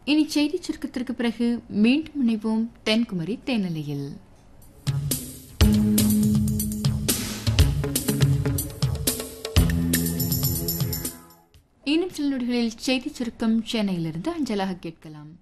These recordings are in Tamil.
இனி செய்தி சுருக்கத்திற்கு பிறகு மீண்டும் இணைவோம் தென்குமரி தேனலையில் இன்னும் சில நொடிகளில் செய்தி சுருக்கம் சென்னையிலிருந்து அஞ்சலாக கேட்கலாம்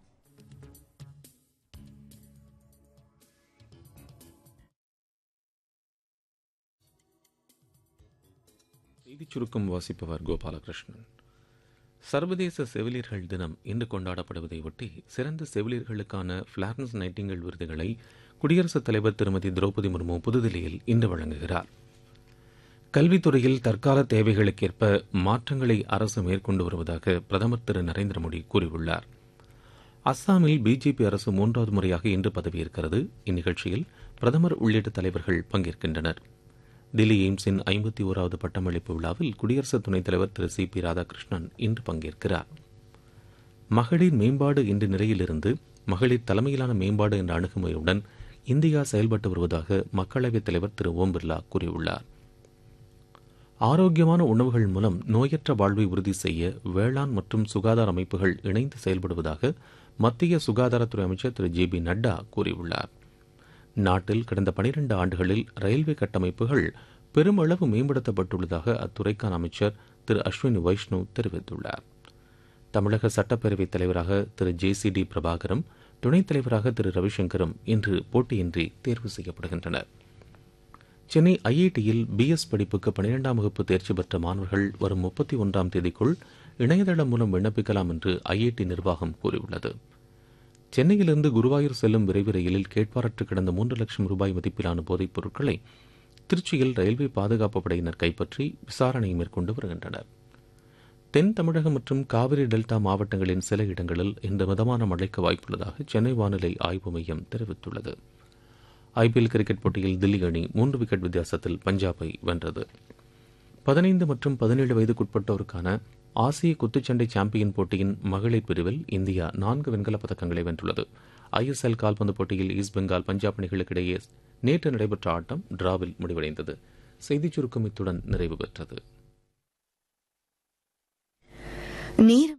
செய்திச் சுருக்கம் வாசிப்பவர் கோபாலகிருஷ்ணன் சர்வதேச செவிலியர்கள் தினம் இன்று கொண்டாடப்படுவதை ஒட்டி சிறந்த செவிலியர்களுக்கான பிளாரன்ஸ் நைட்டிங்கல் விருதுகளை குடியரசுத் தலைவர் திருமதி திரௌபதி முர்மு புதுதில்லியில் இன்று வழங்குகிறார் கல்வித்துறையில் தற்கால தேவைகளுக்கேற்ப மாற்றங்களை அரசு மேற்கொண்டு வருவதாக பிரதமர் திரு நரேந்திர மோடி கூறியுள்ளார் அஸ்ஸாமில் பிஜேபி அரசு மூன்றாவது முறையாக இன்று பதவியேற்கிறது இந்நிகழ்ச்சியில் பிரதமர் உள்ளிட்ட தலைவர்கள் பங்கேற்கின்றனர் தில்லி எய்ம்ஸின் ஐம்பத்தி ஓராவது பட்டமளிப்பு விழாவில் குடியரசு துணைத் தலைவர் திரு சி பி ராதாகிருஷ்ணன் இன்று பங்கேற்கிறார் மகளிர் மேம்பாடு என்ற நிலையிலிருந்து மகளிர் தலைமையிலான மேம்பாடு என்ற அணுகுமுறையுடன் இந்தியா செயல்பட்டு வருவதாக மக்களவைத் தலைவர் திரு ஓம் பிர்லா கூறியுள்ளார் ஆரோக்கியமான உணவுகள் மூலம் நோயற்ற வாழ்வை உறுதி செய்ய வேளாண் மற்றும் சுகாதார அமைப்புகள் இணைந்து செயல்படுவதாக மத்திய சுகாதாரத்துறை அமைச்சர் திரு ஜே பி நட்டா கூறியுள்ளார் நாட்டில் கடந்த பனிரண்டு ஆண்டுகளில் ரயில்வே கட்டமைப்புகள் பெருமளவு மேம்படுத்தப்பட்டுள்ளதாக அத்துறைக்கான அமைச்சர் திரு அஸ்வினி வைஷ்ணவ் தெரிவித்துள்ளார் தமிழக சட்டப்பேரவைத் தலைவராக திரு ஜே சி டி பிரபாகரும் துணைத் தலைவராக திரு ரவிசங்கரும் இன்று போட்டியின்றி தேர்வு செய்யப்படுகின்றனர் சென்னை ஐஐடியில் பிஎஸ் படிப்புக்கு பனிரெண்டாம் வகுப்பு தேர்ச்சி பெற்ற மாணவர்கள் வரும் முப்பத்தி ஒன்றாம் தேதிக்குள் இணையதளம் மூலம் விண்ணப்பிக்கலாம் என்று ஐஐடி நிர்வாகம் கூறியுள்ளது சென்னையிலிருந்து குருவாயூர் செல்லும் விரைவு ரயிலில் கேட்பாரற்று கிடந்த மூன்று லட்சம் ரூபாய் மதிப்பிலான போதைப் பொருட்களை திருச்சியில் ரயில்வே பாதுகாப்பு படையினர் கைப்பற்றி விசாரணை மேற்கொண்டு வருகின்றனர் தென் தமிழகம் மற்றும் காவிரி டெல்டா மாவட்டங்களின் சில இடங்களில் இந்த மிதமான மழைக்கு வாய்ப்புள்ளதாக சென்னை வானிலை ஆய்வு மையம் தெரிவித்துள்ளது ஐபிஎல் கிரிக்கெட் போட்டியில் தில்லி அணி மூன்று விக்கெட் வித்தியாசத்தில் பஞ்சாபை வென்றது பதினைந்து மற்றும் பதினேழு வயதுக்குட்பட்டோருக்கான ஆசிய குத்துச்சண்டை சாம்பியன் போட்டியின் மகளிர் பிரிவில் இந்தியா நான்கு வெண்கலப் பதக்கங்களை வென்றுள்ளது ஐஎஸ்எல் கால்பந்து போட்டியில் ஈஸ்ட் பெங்கால் பஞ்சாப் அணிகளுக்கிடையே நேற்று நடைபெற்ற ஆட்டம் டிராவில் முடிவடைந்தது செய்திச் சுருக்கம் இத்துடன் நிறைவு பெற்றது நேரம்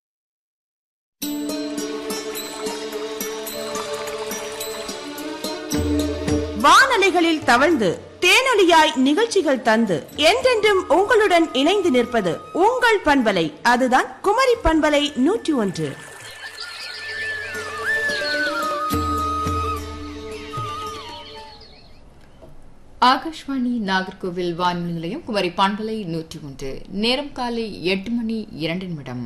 வானலைகளில் தவழ்ந்து தேனொலியாய் நிகழ்ச்சிகள் தந்து என்றென்றும் உங்களுடன் இணைந்து நிற்பது உங்கள் பண்பலை அதுதான் குமரி பண்பலை நூற்றி ஒன்று ஆகாஷ்வாணி நாகர்கோவில் வானொலி நிலையம் குமரி பான்பலை நூற்றி ஒன்று நேரம் காலை எட்டு மணி இரண்டு நிமிடம்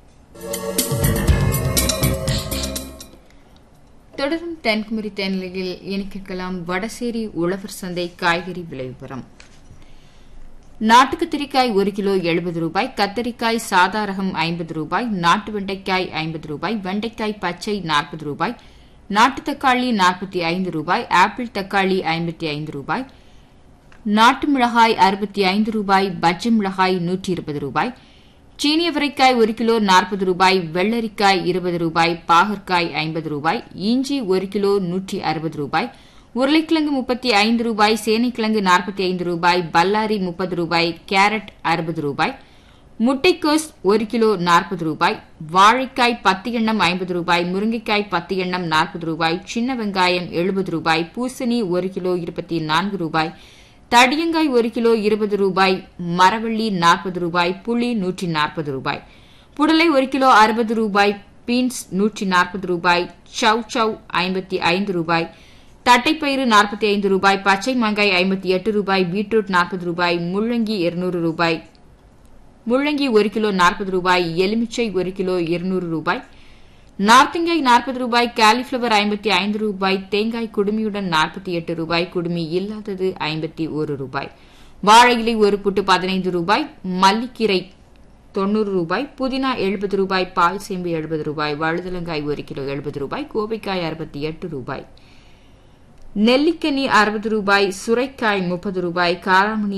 தொடரும் தென்குமரி தேனிலையில் இனி கேட்கலாம் வடசேரி உழவர் சந்தை காய்கறி விலை விவரம் நாட்டு கத்திரிக்காய் ஒரு கிலோ எழுபது ரூபாய் கத்தரிக்காய் சாதா ரகம் ஐம்பது ரூபாய் நாட்டு வெண்டைக்காய் ஐம்பது ரூபாய் வெண்டைக்காய் பச்சை நாற்பது ரூபாய் நாட்டு தக்காளி நாற்பத்தி ஐந்து ரூபாய் ஆப்பிள் தக்காளி ஐம்பத்தி ஐந்து ரூபாய் நாட்டு மிளகாய் அறுபத்தி ஐந்து ரூபாய் பச்சை மிளகாய் நூற்றி இருபது ரூபாய் சீனிய வரைக்காய் ஒரு கிலோ நாற்பது ரூபாய் வெள்ளரிக்காய் இருபது ரூபாய் பாகற்காய் ஐம்பது ரூபாய் இஞ்சி ஒரு கிலோ நூற்றி அறுபது ரூபாய் உருளைக்கிழங்கு முப்பத்தி ஐந்து ரூபாய் சேனைக்கிழங்கு நாற்பத்தி ஐந்து ரூபாய் பல்லாரி முப்பது ரூபாய் கேரட் அறுபது ரூபாய் முட்டைக்கோஸ் ஒரு கிலோ நாற்பது ரூபாய் வாழைக்காய் பத்து எண்ணம் ஐம்பது ரூபாய் முருங்கைக்காய் பத்து எண்ணம் நாற்பது ரூபாய் சின்ன வெங்காயம் எழுபது ரூபாய் பூசணி ஒரு கிலோ இருபத்தி நான்கு ரூபாய் தடியங்காய் ஒரு கிலோ இருபது ரூபாய் மரவள்ளி நாற்பது ரூபாய் புளி நூற்றி நாற்பது ரூபாய் புடலை ஒரு கிலோ அறுபது ரூபாய் பீன்ஸ் நூற்றி நாற்பது ரூபாய் சவ் சவ் ஐம்பத்தி ஐந்து ரூபாய் தட்டைப்பயிறு நாற்பத்தி ஐந்து ரூபாய் பச்சை மாங்காய் ஐம்பத்தி எட்டு ரூபாய் பீட்ரூட் நாற்பது ரூபாய் முள்ளங்கி இருநூறு ரூபாய் முள்ளங்கி ஒரு கிலோ நாற்பது ரூபாய் எலுமிச்சை ஒரு கிலோ இருநூறு ரூபாய் நார்த்தங்காய் நாற்பது ரூபாய் காலிஃபிளவர் ஐம்பத்தி ஐந்து ரூபாய் தேங்காய் குடுமியுடன் நாற்பத்தி எட்டு ரூபாய் குடுமி இல்லாதது ஐம்பத்தி ஒரு ரூபாய் வாழை இலை ஒரு புட்டு பதினைந்து ரூபாய் மல்லிக்கீரை தொண்ணூறு ரூபாய் புதினா எழுபது ரூபாய் பால் சேம்பு எழுபது ரூபாய் வழுதலங்காய் ஒரு கிலோ எழுபது ரூபாய் கோவைக்காய் அறுபத்தி எட்டு ரூபாய் நெல்லிக்கனி அறுபது ரூபாய் சுரைக்காய் முப்பது ரூபாய் காராமணி